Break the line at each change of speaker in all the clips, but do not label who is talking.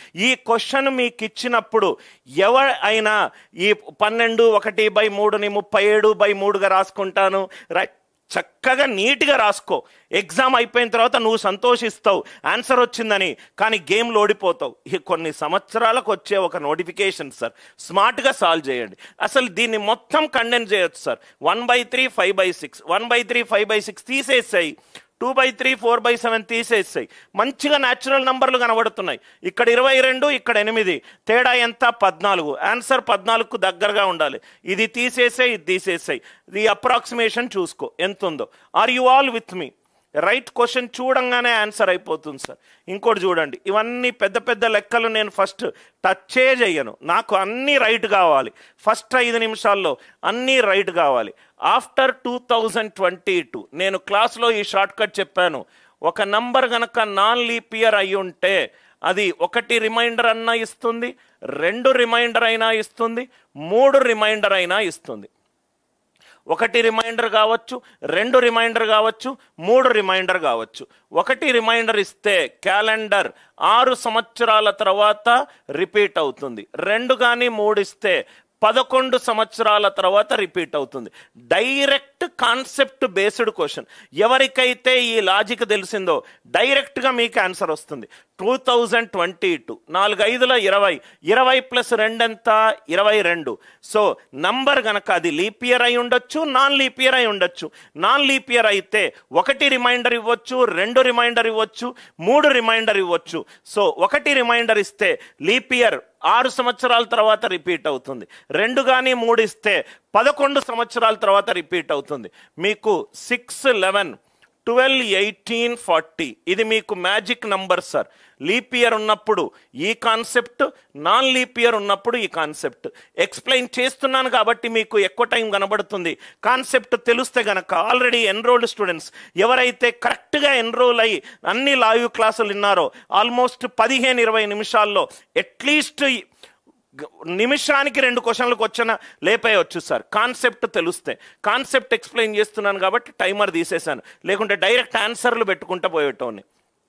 ఈ క్వశ్చన్ మీకు ఇచ్చినప్పుడు ఎవరైనా ఈ పన్నెండు ఒకటి బై మూడుని ముప్పై ఏడు బై మూడుగా రాసుకుంటాను రైట్ చక్కగా నీట్గా రాసుకో ఎగ్జామ్ అయిపోయిన తర్వాత నువ్వు సంతోషిస్తావు ఆన్సర్ వచ్చిందని కానీ గేమ్లో ఓడిపోతావు ఈ కొన్ని సంవత్సరాలకు వచ్చే ఒక నోటిఫికేషన్ సార్ స్మార్ట్గా సాల్వ్ చేయండి అసలు దీన్ని మొత్తం కండెన్స్ చేయొచ్చు sir one by three five by six one by three five by six తీసేసాయి two by three four by seven తీసేస్తాయి మంచిగా న్యాచురల్ నంబర్లు కనబడుతున్నాయి ఇక్కడ ఇరవై రెండు ఇక్కడ ఎనిమిది తేడా ఎంత పద్నాలుగు ఆన్సర్ పద్నాలుగుకు దగ్గరగా ఉండాలి ఇది తీసేసే ఇది తీసేసాయి ఈ అప్రాక్సిమేషన్ చూసుకో ఎంత ఉందో are you all with me right question చూడంగానే ఆన్సర్ అయిపోతుంది సార్ ఇంకోటి చూడండి ఇవన్నీ పెద్ద పెద్ద లెక్కలు నేను ఫస్ట్ టచ్చే చెయ్యను నాకు అన్నీ రైట్ కావాలి ఫస్ట్ ఐదు నిమిషాల్లో అన్నీ రైట్ కావాలి after two thousand twenty two నేను క్లాస్లో ఈ షార్ట్ కట్ చెప్పాను ఒక నంబర్ గనక నాన్ లీప్ ఇయర్ అయి ఉంటే అది ఒకటి రిమైండర్ అన్నా ఇస్తుంది రెండు రిమైండర్ అయినా ఇస్తుంది మూడు రిమైండర్ అయినా ఇస్తుంది ఒకటి రిమైండర్ కావచ్చు రెండు రిమైండర్ కావచ్చు మూడు రిమైండర్ కావచ్చు ఒకటి రిమైండర్ ఇస్తే క్యాలెండర్ ఆరు సంవత్సరాల తర్వాత రిపీట్ అవుతుంది రెండు కానీ మూడు ఇస్తే పదకొండు సంవత్సరాల తర్వాత రిపీట్ అవుతుంది డైరెక్ట్ కాన్సెప్ట్ బేస్డ్ క్వశ్చన్ ఎవరికైతే ఈ లాజిక్ తెలిసిందో డైరెక్ట్గా మీకు ఆన్సర్ వస్తుంది టూ థౌజండ్ ట్వంటీ టూ నాలుగు ఐదుల ఇరవై ఇరవై ప్లస్ రెండెంత ఇరవై రెండు సో నంబర్ గనక అది లీప్ ఇయర్ అయి ఉండొచ్చు నాన్ లీప్ ఇయర్ అయి ఉండొచ్చు నాన్ లీప్ ఇయర్ అయితే ఒకటి రిమైండర్ ఇవ్వచ్చు రెండు రిమైండర్ ఇవ్వచ్చు మూడు రిమైండర్ ఇవ్వచ్చు సో ఒకటి రిమైండర్ ఇస్తే లీప్ ఇయర్ ఆరు సంవత్సరాల తర్వాత రిపీట్ అవుతుంది రెండు కానీ మూడు ఇస్తే పదకొండు సంవత్సరాల తర్వాత రిపీట్ అవుతుంది మీకు six eleven twelve eighteen forty ఇది మీకు magic number sir leap year ఉన్నప్పుడు ఈ కాన్సెప్ట్ నాన్ లీప్ ఇయర్ ఉన్నప్పుడు ఈ కాన్సెప్ట్ ఎక్స్ప్లెయిన్ చేస్తున్నాను కాబట్టి మీకు ఎక్కువ టైం కనబడుతుంది కాన్సెప్ట్ తెలిస్తే గనక ఆల్రెడీ ఎన్రోల్డ్ స్టూడెంట్స్ ఎవరైతే కరెక్ట్గా ఎన్రోల్ అయ్యి అన్ని లైవ్ క్లాసులు విన్నారో ఆల్మోస్ట్ పదిహేను ఇరవై నిమిషాల్లో అట్లీస్ట్ నిమిషానికి రెండు క్వశ్చన్లకు వచ్చిన లేపేయచ్చు సార్ కాన్సెప్ట్ తెలిస్తే కాన్సెప్ట్ ఎక్స్ప్లెయిన్ చేస్తున్నాను కాబట్టి టైమర్ తీసేశాను లేకుంటే డైరెక్ట్ ఆన్సర్లు పెట్టుకుంటూ పోయేటోని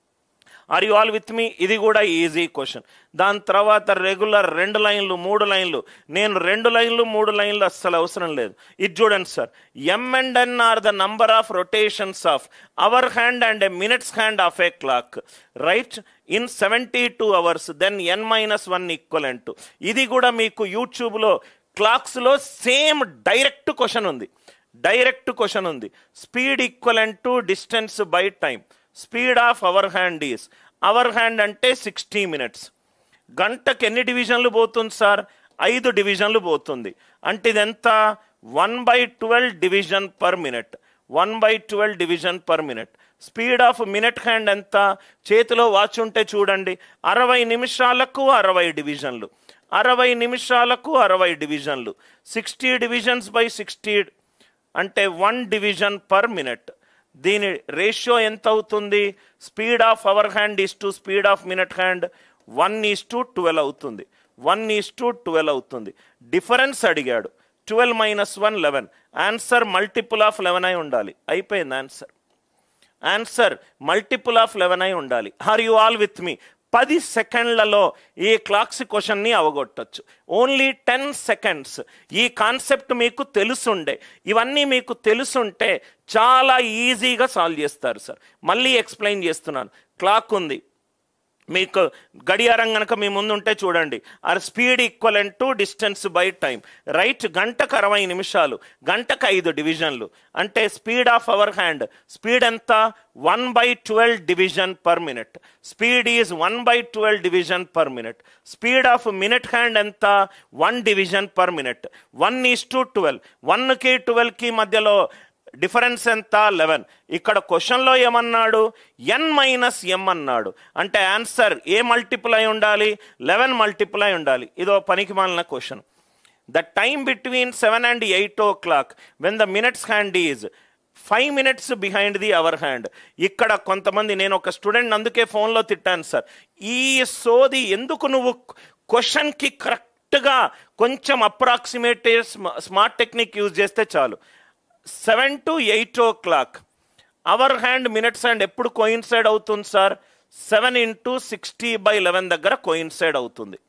are you all with me ఇది కూడా ఈజీ క్వశ్చన్ దాని తర్వాత రెగ్యులర్ రెండు లైన్లు మూడు లైన్లు నేను రెండు లైన్లు మూడు లైన్లు అస్సలు అవసరం లేదు ఇది చూడండి sir M and N are the number of rotations of hour hand and a minutes hand of a clock right in seventy two hours then N minus one equivalent ఇది కూడా మీకు యూట్యూబ్లో క్లాక్స్లో సేమ్ డైరెక్ట్ క్వశ్చన్ ఉంది direct question ఉంది speed equivalent to distance by time speed of hour hand is hour hand అంటే sixty minutes గంటకు ఎన్ని డివిజన్లు పోతుంది సార్ ఐదు డివిజన్లు పోతుంది అంటే ఇది ఎంత one by twelve division per minute one by twelve division per minute speed of minute hand ఎంత చేతిలో వాచ్ ఉంటే చూడండి అరవై నిమిషాలకు అరవై డివిజన్లు అరవై నిమిషాలకు అరవై డివిజన్లు సిక్స్టీ డివిజన్స్ బై సిక్స్టీ అంటే వన్ డివిజన్ పర్ మినిట్ దీని రేషియో ఎంత అవుతుంది speed of hour hand is to speed of minute hand one is to twelve అవుతుంది వన్ ఈస్ టు ట్వెల్వ్ అవుతుంది డిఫరెన్స్ అడిగాడు twelve minus one eleven answer multiple of eleven అయి ఉండాలి అయిపోయింది answer answer multiple of eleven అయి ఉండాలి are you all with me పది సెకండ్లలో ఈ క్లాక్స్ క్వశ్చన్ని అవగొట్టచ్చు ఓన్లీ టెన్ సెకండ్స్ ఈ కాన్సెప్ట్ మీకు తెలుసుండే ఇవన్నీ మీకు తెలుసుంటే చాలా ఈజీగా సాల్వ్ చేస్తారు సార్ మళ్ళీ ఎక్స్ప్లెయిన్ చేస్తున్నాను క్లాక్ ఉంది మీకు గడియారం కనుక మీ ముందు ఉంటే చూడండి are speed equivalent to distance by time right గంటకు అరవై నిమిషాలు గంటకు ఐదు డివిజన్లు అంటే speed of hour hand speed ఎంత one by twelve division per minute speed is one by twelve division per minute speed of minute hand ఎంత one division per minute one is to twelve వన్కి ట్వెల్వ్కి మధ్యలో difference ఎంత eleven ఇక్కడ క్వశ్చన్లో ఏమన్నాడు ఎన్ minus ఎం అన్నాడు అంటే ఆన్సర్ ఏ మల్టిపుల్ అయి ఉండాలి లెవెన్ మల్టిపుల్ అయి ఉండాలి ఇదో పనికి మాలిన question the time between seven and eight o'clock when the minutes hand is five minutes behind the hour hand ఇక్కడ కొంతమంది నేను ఒక స్టూడెంట్ అందుకే ఫోన్లో తిట్టాను సార్ ఈ సోది ఎందుకు నువ్వు క్వశ్చన్కి కరెక్ట్గా కొంచెం అప్రాక్సిమేట్ స్మార్ట్ టెక్నిక్ యూజ్ చేస్తే చాలు seven to eight o'clock hour hand minutes and ఎప్పుడు కోయిన్సైడ్ అవుతుంది sir seven into sixty by eleven దగ్గర కోయిన్సైడ్ అవుతుంది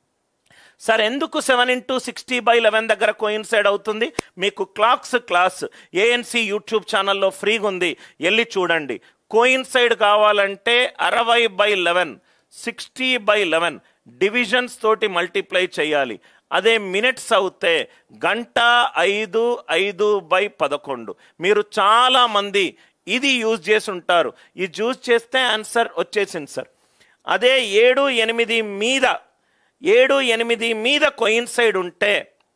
సార్ ఎందుకు seven into sixty by eleven దగ్గర కోయిన్సైడ్ అవుతుంది మీకు క్లాక్స్ క్లాస్ ఏఎన్సి యూట్యూబ్ ఛానల్లో ఫ్రీగా ఉంది వెళ్ళి చూడండి కోయిన్సైడ్ కావాలంటే అరవై by eleven sixty by eleven divisions తోటి మల్టిప్లై చేయాలి అదే మినిట్స్ అవుతే గంట ఐదు ఐదు బై పదకొండు మీరు చాలా మంది ఇది యూజ్ చేసి ఉంటారు ఇది యూజ్ చేస్తే ఆన్సర్ వచ్చేసింది సార్ అదే ఏడు ఎనిమిది మీద ఏడు ఎనిమిది మీద కోయిన్సైడ్ ఉంటే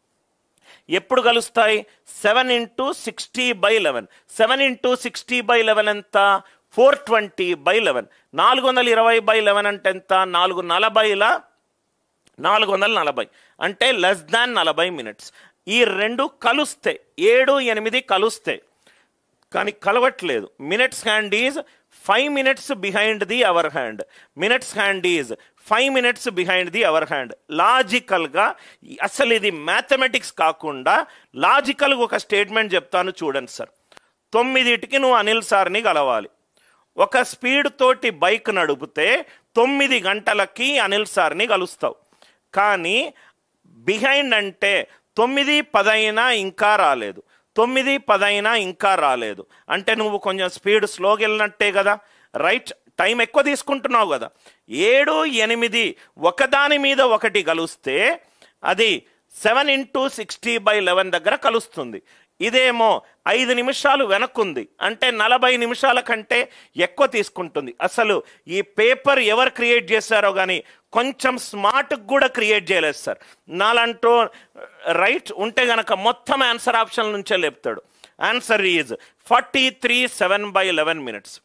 ఎప్పుడు కలుస్తాయి seven into sixty by eleven seven into sixty by eleven ఎంత ఫోర్ ట్వంటీ బై లెవెన్ నాలుగు వందల ఇరవై బై లెవెన్ అంటే ఎంత నాలుగు నలభైల నాలుగు వందల నలభై అంటే లెస్ దాన్ నలభై మినిట్స్ ఈ రెండు కలుస్తే ఏడు ఎనిమిది కలుస్తే కానీ కలవట్లేదు minutes hand is five minutes behind the hour hand minutes hand is five minutes behind the hour hand లాజికల్గా అసలు ఇది మ్యాథమెటిక్స్ కాకుండా లాజికల్గా ఒక స్టేట్మెంట్ చెప్తాను చూడండి సార్ తొమ్మిదిటికి నువ్వు అనిల్ సార్ని కలవాలి ఒక స్పీడ్ తోటి బైక్ నడిపితే తొమ్మిది గంటలకి అనిల్ సార్ని కలుస్తావు కానీ బిహైండ్ అంటే తొమ్మిది పదైనా ఇంకా రాలేదు తొమ్మిది పదైనా ఇంకా రాలేదు అంటే నువ్వు కొంచెం స్పీడ్ స్లోగా వెళ్ళినట్టే కదా రైట్ టైం ఎక్కువ తీసుకుంటున్నావు కదా ఏడు ఎనిమిది ఒకదాని మీద ఒకటి కలుస్తే అది seven into sixty by eleven దగ్గర కలుస్తుంది ఇదేమో ఐదు నిమిషాలు వెనక్కుంది అంటే నలభై నిమిషాల కంటే ఎక్కువ తీసుకుంటుంది అసలు ఈ పేపర్ ఎవరు క్రియేట్ చేశారో కానీ కొంచెం స్మార్ట్ కూడా క్రియేట్ చేయలేదు సార్ నాలంటూ రైట్ ఉంటే గనక మొత్తం ఆన్సర్ ఆప్షన్ నుంచే లేపుతాడు answer is forty three seven by eleven minutes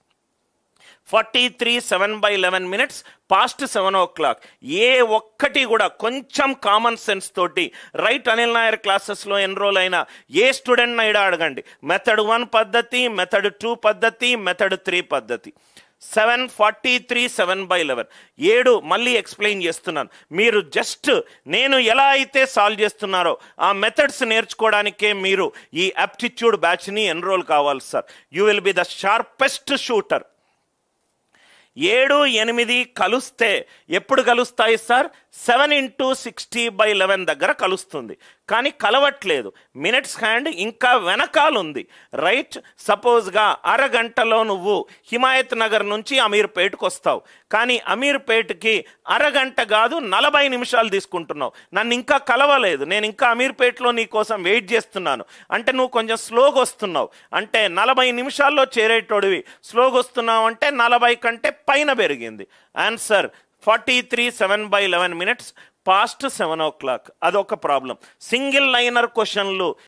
forty three seven by eleven minutes past seven o'clock ఏ ఒక్కటి కూడా కొంచెం కామన్ సెన్స్ తోటి రైట్ అనిల్ నాయర్ క్లాసెస్లో ఎన్రోల్ అయిన ఏ స్టూడెంట్ అయినా అడగండి మెథడ్ వన్ పద్ధతి మెథడ్ టూ పద్ధతి మెథడ్ త్రీ పద్ధతి seven forty three seven by eleven ఏడు మళ్ళీ ఎక్స్ప్లెయిన్ చేస్తున్నాను మీరు జస్ట్ నేను ఎలా అయితే సాల్వ్ చేస్తున్నారో ఆ మెథడ్స్ నేర్చుకోవడానికే మీరు ఈ అప్టిట్యూడ్ బ్యాచ్ని ఎన్రోల్ కావాలి sir you will be the sharpest shooter ఏడు ఎనిమిది కలుస్తే ఎప్పుడు కలుస్తాయి sir seven into sixty by eleven దగ్గర కలుస్తుంది కానీ కలవట్లేదు మినిట్స్ హ్యాండ్ ఇంకా వెనకాలుంది రైట్ సపోజ్గా అరగంటలో నువ్వు హిమాయత్ నగర్ నుంచి అమీర్పేట్కి వస్తావు కానీ అమీర్పేట్కి అరగంట కాదు నలభై నిమిషాలు తీసుకుంటున్నావు నన్ను ఇంకా కలవలేదు నేను ఇంకా అమీర్పేట్లో నీ కోసం వెయిట్ చేస్తున్నాను అంటే నువ్వు కొంచెం స్లోగా వస్తున్నావు అంటే నలభై నిమిషాల్లో చేరేటోడివి స్లోగా వస్తున్నావు అంటే నలభై కంటే పైన పెరిగింది answer forty three seven by eleven minutes past seven o'clock అదొక ప్రాబ్లం సింగిల్ లైనర్ క్వశ్చన్లు